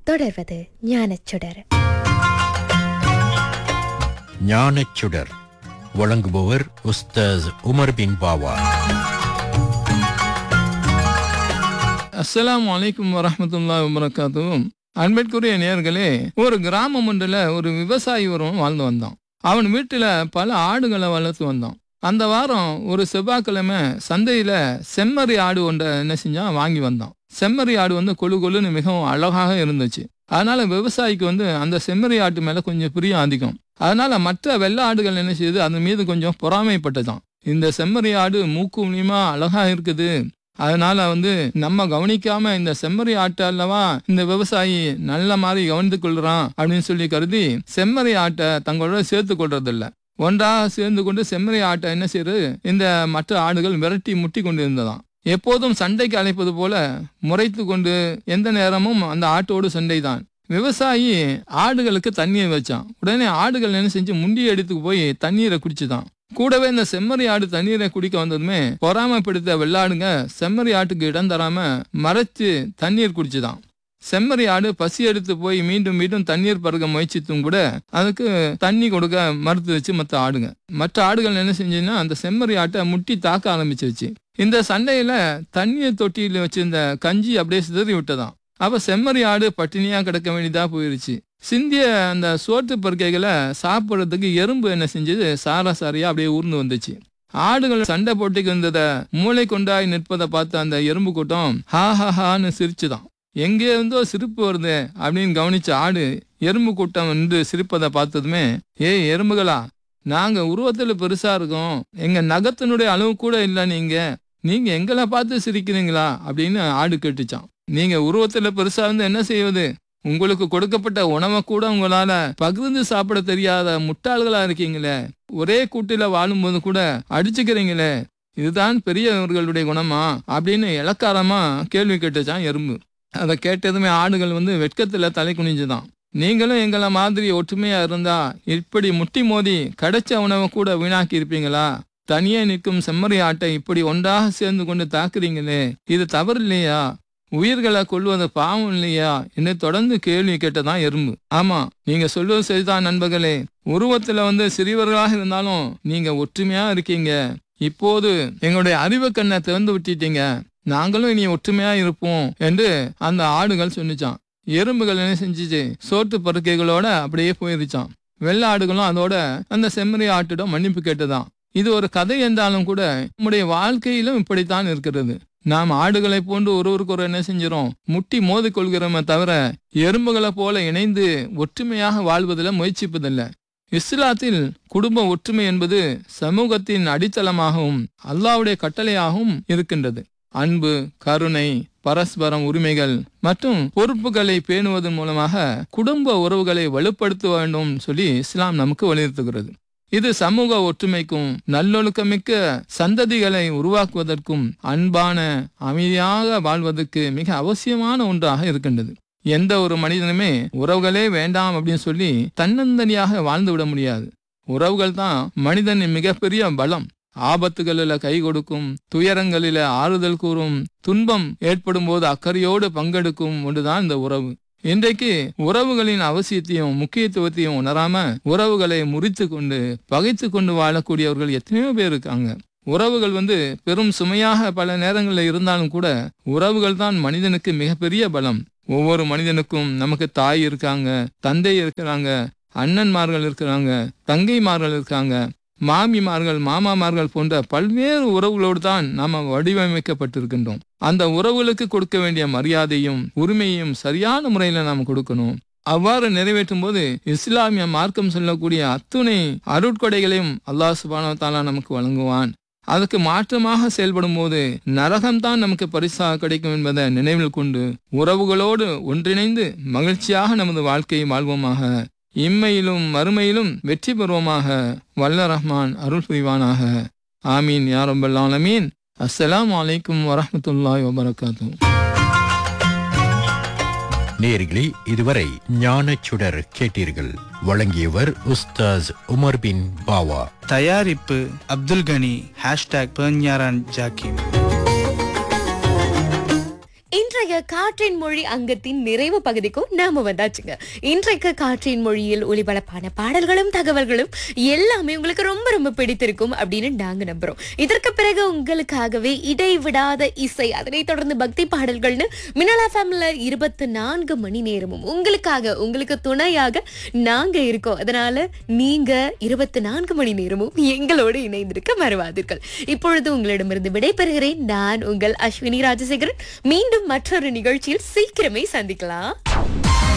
தொடர்வது ஞானச்சுடர் ஞானச்சுடர் வழங்குபவர் உஸ்தாஸ் உமர் பின் பாவா அஸ்ஸலாமு அலைக்கும் வரஹ்மத்துல்லாஹி வபரகாத்துஹு அன்பிற்குரிய நேயர்களே ஒரு கிராமம் ஒன்றில் ஒரு விவசாயி ஒருவன் வாழ்ந்து வந்தான் அவன் வீட்டில் பல ஆடுகளை வளர்த்து வந்தான் அந்த வாரம் ஒரு செவ்வாய்க்கிழமை சந்தையில் செம்மறி ஆடு ஒன்றை என்ன செஞ்சான் வாங்கி வந்தான் செம்மறி ஆடு வந்து கொழு கொழுன்னு மிகவும் அழகாக இருந்துச்சு அதனால விவசாயிக்கு வந்து அந்த செம்மறி ஆட்டு மேலே கொஞ்சம் பிரியம் அதிகம் அதனால மற்ற வெள்ளை ஆடுகள் என்ன செய்யுது அதன் மீது கொஞ்சம் பொறாமைப்பட்டதான் இந்த செம்மறி ஆடு மூக்கு மூலியமா அழகா இருக்குது அதனால வந்து நம்ம கவனிக்காம இந்த செம்மறி ஆட்டை அல்லவா இந்த விவசாயி நல்ல மாதிரி கவனித்து கொள்றான் அப்படின்னு சொல்லி கருதி செம்மறி ஆட்டை தங்களோட சேர்த்து கொள்றது இல்ல ஒன்றாக சேர்ந்து கொண்டு செம்மறி ஆட்டை என்ன செய்யுது இந்த மற்ற ஆடுகள் விரட்டி முட்டி கொண்டு இருந்ததாம் எப்போதும் சண்டைக்கு அழைப்பது போல முறைத்து கொண்டு எந்த நேரமும் அந்த ஆட்டோடு சண்டை தான் விவசாயி ஆடுகளுக்கு தண்ணியை வச்சான் உடனே ஆடுகள் என்ன செஞ்சு முண்டி எடுத்து போய் தண்ணீரை குடிச்சுதான் கூடவே இந்த செம்மறி ஆடு தண்ணீரை குடிக்க வந்ததுமே பொறாமைப்படுத்த வெள்ளாடுங்க செம்மறி ஆட்டுக்கு இடம் தராம மறைச்சு தண்ணீர் குடிச்சுதான் செம்மறி ஆடு பசி எடுத்து போய் மீண்டும் மீண்டும் தண்ணீர் பருக முயற்சித்தும் கூட அதுக்கு தண்ணி கொடுக்க மறுத்து வச்சு மற்ற ஆடுங்க மற்ற ஆடுகள் என்ன செஞ்சுன்னா அந்த செம்மறி ஆட்டை முட்டி தாக்க ஆரம்பிச்சிருச்சு இந்த சண்டையில தண்ணீர் தொட்டியில் வச்சிருந்த கஞ்சி அப்படியே சிதறி விட்டதாம் அப்ப செம்மறி ஆடு பட்டினியா கிடக்க வேண்டியதா போயிருச்சு சிந்திய அந்த சோற்று பருக்கைகளை சாப்பிட்றதுக்கு எறும்பு என்ன செஞ்சது சாரா சாரியா அப்படியே ஊர்ந்து வந்துச்சு ஆடுகள் சண்டை போட்டிக்கு வந்தத மூளை கொண்டாய் நிற்பதை பார்த்து அந்த எறும்பு கூட்டம் ஹா ஹா ஹான்னு சிரிச்சுதான் எங்கே இருந்தோ சிரிப்பு வருது அப்படின்னு கவனிச்ச ஆடு எறும்பு கூட்டம் நின்று சிரிப்பதை பார்த்ததுமே ஏய் எறும்புகளா நாங்க உருவத்துல பெருசா இருக்கோம் எங்க நகத்தினுடைய அளவு கூட இல்ல நீங்க நீங்க எங்களை பார்த்து சிரிக்கிறீங்களா அப்படின்னு ஆடு கேட்டுச்சான் நீங்க உருவத்துல பெருசா இருந்து என்ன செய்வது உங்களுக்கு கொடுக்கப்பட்ட உணவை கூட உங்களால பகிர்ந்து சாப்பிட தெரியாத முட்டாள்களா இருக்கீங்களே ஒரே கூட்டில வாழும்போது கூட அடிச்சுக்கிறீங்களே இதுதான் பெரியவர்களுடைய குணமா அப்படின்னு இலக்காரமா கேள்வி கேட்டுச்சான் எறும்பு அதை கேட்டதுமே ஆடுகள் வந்து வெட்கத்துல தலை குனிஞ்சுதான் நீங்களும் எங்களை மாதிரி ஒற்றுமையா இருந்தா இப்படி முட்டி மோதி கிடைச்ச உணவை கூட வீணாக்கி இருப்பீங்களா தனியே நிற்கும் செம்மறி ஆட்டை இப்படி ஒன்றாக சேர்ந்து கொண்டு தாக்குறீங்களே இது தவறு இல்லையா உயிர்களை கொள்வது பாவம் இல்லையா என்று தொடர்ந்து கேள்வி கேட்டதான் எறும்பு ஆமா நீங்க சொல்வது சரிதான் நண்பர்களே உருவத்துல வந்து சிறியவர்களாக இருந்தாலும் நீங்க ஒற்றுமையா இருக்கீங்க இப்போது எங்களுடைய அறிவு கண்ணை திறந்து விட்டுட்டீங்க நாங்களும் இனி ஒற்றுமையா இருப்போம் என்று அந்த ஆடுகள் சொன்னிச்சான் எறும்புகள் என்ன செஞ்சுச்சு சோற்று பருக்கைகளோட அப்படியே போயிருச்சான் வெள்ளை ஆடுகளும் அதோட அந்த செம்மறி ஆட்டிடம் மன்னிப்பு கேட்டதான் இது ஒரு கதை என்றாலும் கூட நம்முடைய வாழ்க்கையிலும் இப்படித்தான் இருக்கிறது நாம் ஆடுகளை போன்று ஒருவருக்கு ஒரு என்ன செஞ்சிரோம் முட்டி மோதி கொள்கிறோமே தவிர எறும்புகளை போல இணைந்து ஒற்றுமையாக வாழ்வதில் முயற்சிப்பதில்லை இஸ்லாத்தில் குடும்ப ஒற்றுமை என்பது சமூகத்தின் அடித்தளமாகவும் அல்லாவுடைய கட்டளையாகவும் இருக்கின்றது அன்பு கருணை பரஸ்பரம் உரிமைகள் மற்றும் பொறுப்புகளை பேணுவதன் மூலமாக குடும்ப உறவுகளை வலுப்படுத்த வேண்டும் சொல்லி இஸ்லாம் நமக்கு வலியுறுத்துகிறது இது சமூக ஒற்றுமைக்கும் நல்லொழுக்கமிக்க சந்ததிகளை உருவாக்குவதற்கும் அன்பான அமைதியாக வாழ்வதற்கு மிக அவசியமான ஒன்றாக இருக்கின்றது எந்த ஒரு மனிதனுமே உறவுகளே வேண்டாம் அப்படின்னு சொல்லி தன்னந்தனியாக வாழ்ந்து விட முடியாது உறவுகள் தான் மனிதனின் மிகப்பெரிய பலம் ஆபத்துகளில கை கொடுக்கும் துயரங்களில ஆறுதல் கூறும் துன்பம் ஏற்படும் போது அக்கறையோடு பங்கெடுக்கும் ஒன்றுதான் இந்த உறவு இன்றைக்கு உறவுகளின் அவசியத்தையும் முக்கியத்துவத்தையும் உணராம உறவுகளை முறித்து கொண்டு பகைத்து கொண்டு வாழக்கூடியவர்கள் எத்தனையோ பேர் இருக்காங்க உறவுகள் வந்து பெரும் சுமையாக பல நேரங்களில் இருந்தாலும் கூட உறவுகள் தான் மனிதனுக்கு மிகப்பெரிய பலம் ஒவ்வொரு மனிதனுக்கும் நமக்கு தாய் இருக்காங்க தந்தை இருக்கிறாங்க அண்ணன்மார்கள் இருக்கிறாங்க தங்கைமார்கள் இருக்காங்க மாமிமார்கள் மாமாமார்கள் போன்ற பல்வேறு உறவுகளோடு தான் நாம வடிவமைக்கப்பட்டிருக்கின்றோம் அந்த உறவுகளுக்கு கொடுக்க வேண்டிய மரியாதையும் உரிமையும் சரியான முறையில நாம் கொடுக்கணும் அவ்வாறு நிறைவேற்றும் போது இஸ்லாமிய மார்க்கம் சொல்லக்கூடிய அத்துணை அருட்கொடைகளையும் அல்லாஹ் சுபானோ தாலா நமக்கு வழங்குவான் அதுக்கு மாற்றமாக செயல்படும் போது நரகம்தான் நமக்கு பரிசாக கிடைக்கும் என்பதை நினைவில் கொண்டு உறவுகளோடு ஒன்றிணைந்து மகிழ்ச்சியாக நமது வாழ்க்கையை வாழ்வோமாக இம்மையிலும் மறுமையிலும் வெற்றி பெறுவோமாக வல்ல ரஹ்மான் அருள் புரிவானாக ஆமீன் யாரம்பல் ஆலமீன் அஸ்ஸலாமு அலைக்கும் வரஹ்மத்துல்லாஹி வபரகாத்துஹு நேர்களே இதுவரை ஞானச்சுடர் கேட்டீர்கள் வழங்கியவர் உஸ்தாஸ் உமர் பின் பாவா தயாரிப்பு அப்துல் கனி ஹேஷ்டாக் பெர்ஞாரான் ஜாக்கிம் இன்றைய இன்றைய காற்றின் மொழி அங்கத்தின் நிறைவு பகுதிக்கும் நாம வந்தாச்சுங்க இன்றைக்கு காற்றின் மொழியில் ஒளிபரப்பான பாடல்களும் தகவல்களும் எல்லாமே உங்களுக்கு ரொம்ப ரொம்ப பிடித்திருக்கும் அப்படின்னு நாங்க நம்புறோம் இதற்கு பிறகு உங்களுக்காகவே இடைவிடாத இசை அதனைத் தொடர்ந்து பக்தி பாடல்கள்னு மினலா ஃபேமில இருபத்தி நான்கு மணி நேரமும் உங்களுக்காக உங்களுக்கு துணையாக நாங்க இருக்கோம் அதனால நீங்க இருபத்தி நான்கு மணி நேரமும் எங்களோடு இணைந்திருக்க மறவாதீர்கள் இப்பொழுது உங்களிடமிருந்து விடைபெறுகிறேன் நான் உங்கள் அஸ்வினி ராஜசேகரன் மீண்டும் மற்றொரு நிகழ்ச்சியில் சீக்கிரமே சந்திக்கலாம்